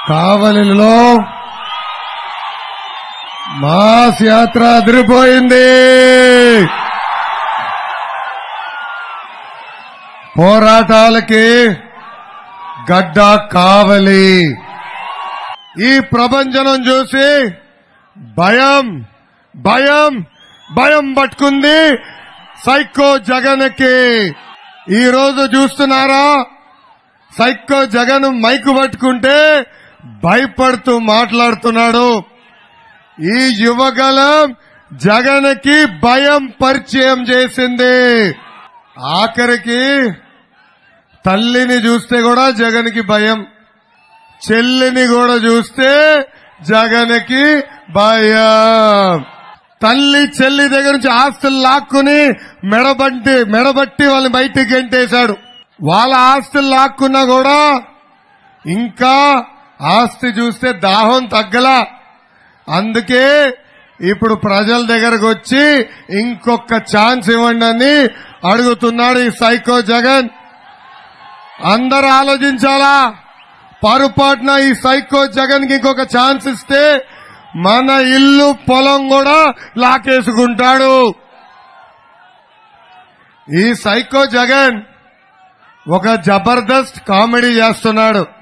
కావలిలో మాస్ యాత్ర అదిరిపోయింది పోరాటాలకి గడ్డ కావలి ఈ ప్రపంచనం చూసి భయం భయం భయం పట్టుకుంది సైకో జగన్కి ఈ రోజు చూస్తున్నారా సైకో జగన్ మైకు పట్టుకుంటే భయపడుతూ మాట్లాడుతున్నాడు ఈ యువగలం జగన్కి భయం పరిచయం చేసింది ఆఖరికి తల్లిని చూస్తే కూడా జగన్కి భయం చెల్లిని కూడా చూస్తే జగన్కి భయం తల్లి చెల్లి దగ్గర నుంచి ఆస్తులు లాక్కుని మెడబట్టి మెడబట్టి వాళ్ళని బయటికి గెంటేశాడు వాళ్ళ ఆస్తులు లాక్కున్నా కూడా ఇంకా ఆస్తి చూస్తే దాహం తగ్గలా అందుకే ఇప్పుడు ప్రజల దగ్గరకు వచ్చి ఇంకొక ఛాన్స్ ఇవ్వండి అని అడుగుతున్నాడు ఈ సైకో జగన్ అందరూ ఆలోచించాలా పొరపాటున ఈ సైకో జగన్ కి ఇంకొక ఛాన్స్ ఇస్తే మన ఇల్లు పొలం కూడా లాకేసుకుంటాడు ఈ సైకో జగన్ ఒక జబర్దస్త్ కామెడీ చేస్తున్నాడు